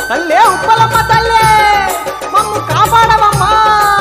తల్లే ఉప్పలమ్మ తల్లే మమ్ము కాపాడవమ్మా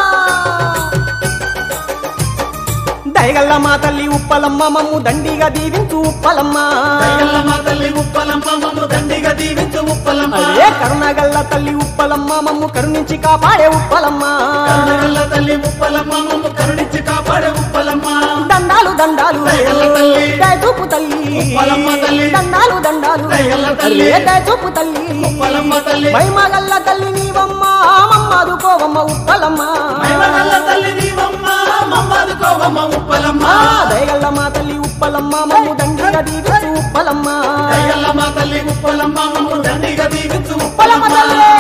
దయగల్ల మా తల్లి ఉప్పలమ్మ మమ్ము దండిగా దీవించు ఉప్పలమ్మ దయగల్లమ్మ తల్లి ఉప్పలమ్మ మమ్ము దండిగా దీవించు ఉప్పలమ్మ అదే కరుణగల్ల తల్లి ఉప్పలమ్మ మమ్ము కరుణించి కాపాడే ఉప్పలమ్మ కరుణగల్ల తల్లి ఉప్పలమ్మ మమ్ము కరుణించి కాపాడే ఉప్పలమ్మ దండాలు దండాలు దయగల్ల తల్లి. దయచూపు తల్లి ఉప్పలమ్మ తల్లి. దండాలు దండాలు దయగల్ల తల్లి. అరే దయచూపు తల్లి ఉప్పలమ్మ తల్లి మహిమగల్ల తల్లి నీవమ్మ మమ్మదుకోవమ్మ ఉప్పలమ్మ మహిమగల్ల తల్లి నీవమ్మ మమ్మదుకోవమ్మ ఉప్పలమ్మ ఆ, దయగల్ల మా తల్లి ఉప్పలమ్మ మమ్ము దండిగా దీవించు ఉప్పలమ్మ దయగల్లమ్మ తల్లి ఉప్పలమ్మ మమ్ము దండిగా దీవించు ఉప్పలమ్మ ఉప్పలమ్మ తల్లి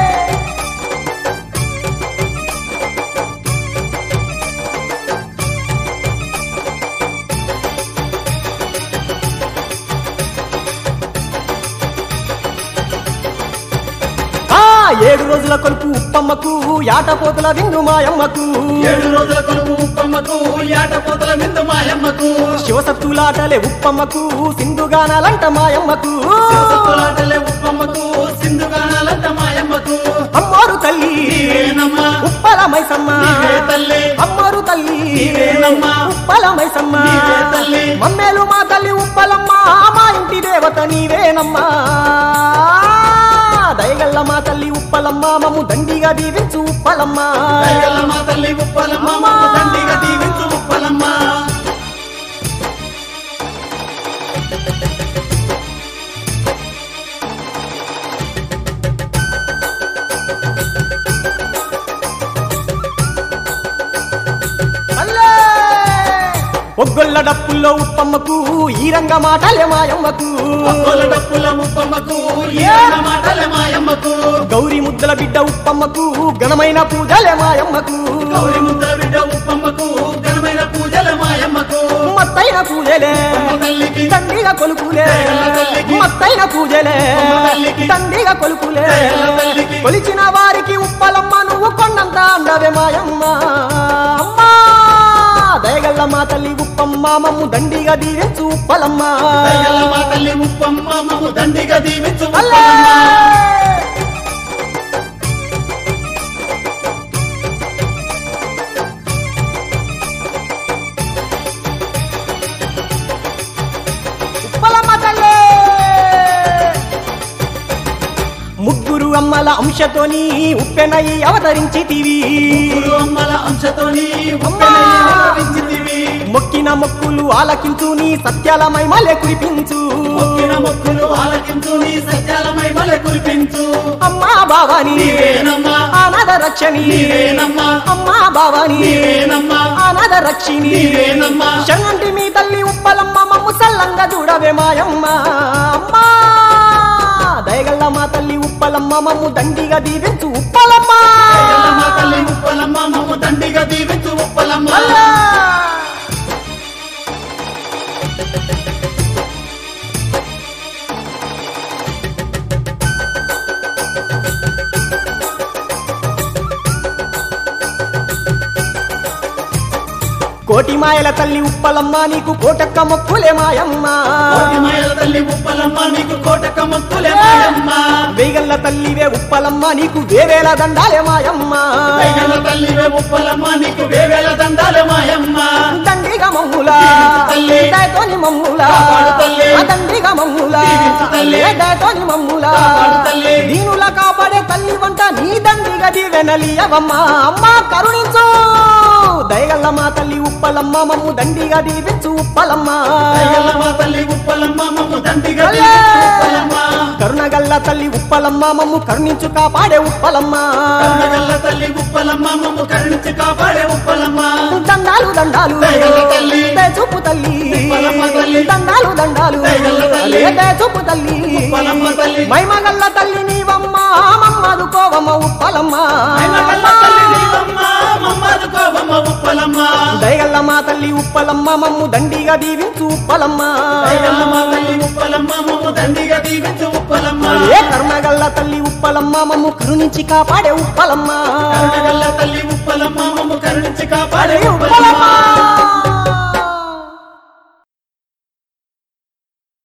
ఆ, ఏడు రోజుల కొలుపు ఉప్పమ్మకు యాటపోతుల విందు మాయమ్మకు ఏడు రోజుల కొలుపు ఉప్పమ్మకు ఏటపోతల మిందు మాయమ్మకు శివసత్తులాటలే ఉప్పమ్మకు సింధుగానాలంట మాయమ్మకు శివసత్తులాటలే ఉప్పమ్మకు సింధుగానాలంట మాయమ్మకు అమ్మోరు తల్లి నీవేనమ్మా ఉప్పల మైసమ్మ నీవే తల్లి అమ్మోరు తల్లి నీవేనమ్మా ఉప్పల మైసమ్మ నీవే తల్లి మమ్మేలు మా తల్లి ఉప్పలమ్మ మా ఇంటి దేవత నీవేనమ్మా దయగల్ల మా తల్లి ఉప్పలమ్మ మమ్ము దండిగా దీవించు ఉప్పలమ్మ దయగల్లమ్మ తల్లి ఉప్పలమ్మ మమ్ము దండిగా దీవించు ఉప్పలమ్మ అల్లే! ఒగ్గొల్ల డప్పుల్లో ఉప్పమ్మకు ఈ రంగ మాటలే మాయమ్మకు ఒక్కోల డప్పుల ఉప్పమ్మకు ఏన మాటలే మాయమ్మకు గౌరీ ముద్దల బిడ్డ ఉప్పమ్మకు ఘనమైన పూజలే మాయమ్మకు గౌరి ముద్ర బిడ్డ ఉప్పమ్మకు ఘనమైన పూజల మాయమ్మకు మత్తైన పూజలే అమ్మ తల్లికి దండిగా కొలుపులే దయగల్ల తల్లికి. మత్తైన పూజలే అమ్మ తల్లికి. దండిగా కొలుపులే దయగల్ల తల్లికి. కొలిచిన వారికి ఉప్పలమ్మ నువ్వు కొండంత అండవే మాయమ్మ అమ్మా దయగల్ల మా తల్లి ఉప్పమ్మ మమ్ము దండిగా దీవించు ఉప్పలమ్మ దయగల్లమ్మ తల్లి ఉప్పమ్మ మమ్ము దండిగా దీవించు అల్లే! ఉప్పలమ్మ ఉప్పలమ్మ తల్లి ముగ్గురు అమ్మల అంశతోని ఉప్పెనయి అవతరించితివి గురు అమ్మల అంశతోని ఉప్పెనై అవతరించితివి. మొక్కిన మొక్కులు ఆలకించు నీ సత్యాల మైమలే కురిపించు మొక్కిన మొక్కులు ఆలకించు నీ సత్యాల మహిమలే కురిపించు అమ్మా బావాని నీవేనమ్మా అనాథ రక్షణి నీవేనమ్మా అమ్మా బావాని నీవేనమ్మా అనాథ రక్షిణి నీవేనమ్మా శనంటి మీ తల్లి ఉప్పలమ్మ మమ్ము సల్లంగా చూడవే మాయమ్మ అమ్మా దయగల్ల మా తల్లి ఉప్పలమ్మ మమ్ము దండిగా దీవించు ఉప్పలమ్మ దయగల్లమ్మ తల్లి ఉప్పలమ్మ మమ్ము దండిగా దీవించు ఉప్పలమ్మ అల్లా! కోటి మాయల తల్లి ఉప్పలమ్మ నీకు కోటక్క మొక్కులే మాయమ్మ కోటి మాయల తల్లి ఉప్పలమ్మ నీకు కోటక మొక్కులే మాయమ్మ వేగల్ల తల్లివే ఉప్పలమ్మ నీకు వేవేల దండాలే మాయమ్మ దయగల్ల తల్లివే ఉప్పలమ్మ నీకు వేవేల దండాలే మాయమ్మ దండిగా మమ్ముల దీవించు తల్లి. దయతోని మమ్ముల కాపాడు తల్లి. ఆ దండిగా మమ్ముల దీవించు తల్లి. దయతోని మమ్ముల కాపాడు తల్లి. దీనుల కాపాడే తల్లి వంట నీ దండిగా దీవెనలియవమ్మ అమ్మ కరుణించు దయగల్ల మా తల్లి ఉప్పలమ్మ మమ్ము దండిగా దీవించు ఉప్పలమ్మ దయగల్లమ్మ తల్లి ఉప్పలమ్మ మమ్ము దండిగా అల్లే! దీవించు ఉప్పలమ్మ కరుణగల్ల తల్లి ఉప్పలమ్మ మమ్ము కరుణించు కాపాడే ఉప్పలమ్మ కరుణగల్ల తల్లి ఉప్పలమ్మ మమ్ము కరుణించి కాపాడే ఉప్పలమ్మ దండాలు దండాలు దయగల్ల తల్లి. దయచూపు తల్లి ఉప్పలమ్మ తల్లి. దండాలు దండాలు దయగల్ల తల్లి. అలే దయచూపు తల్లి ఉప్పలమ్మ తల్లి. మైమగల్ల తల్లి నీవమ్మ మమ్మదుకోవమ్మ ఉప్పలమ్మ మహిమగల్ల తల్లి నీవమ్మ మమ్మదుకోవమ్మ ఉప్పలమ్మ దయగల్ల మా తల్లి ఉప్పలమ్మ మమ్ము దండిగా దీవించు ఉప్పలమ్మ దయగల్లమ్మ తల్లి ఉప్పలమ్మ మమ్ము దండిగా దీవించు ఉప్పలమ్మ ఏ కరుణగల్ల తల్లి ఉప్పలమ్మ మమ్ము కరుణించి కాపాడే ఉప్పలమ్మ కరుణగల్ల తల్లి ఉప్పలమ్మ మమ్ము కరుణించి కాపాడే అరే ఉప్పలమ్మ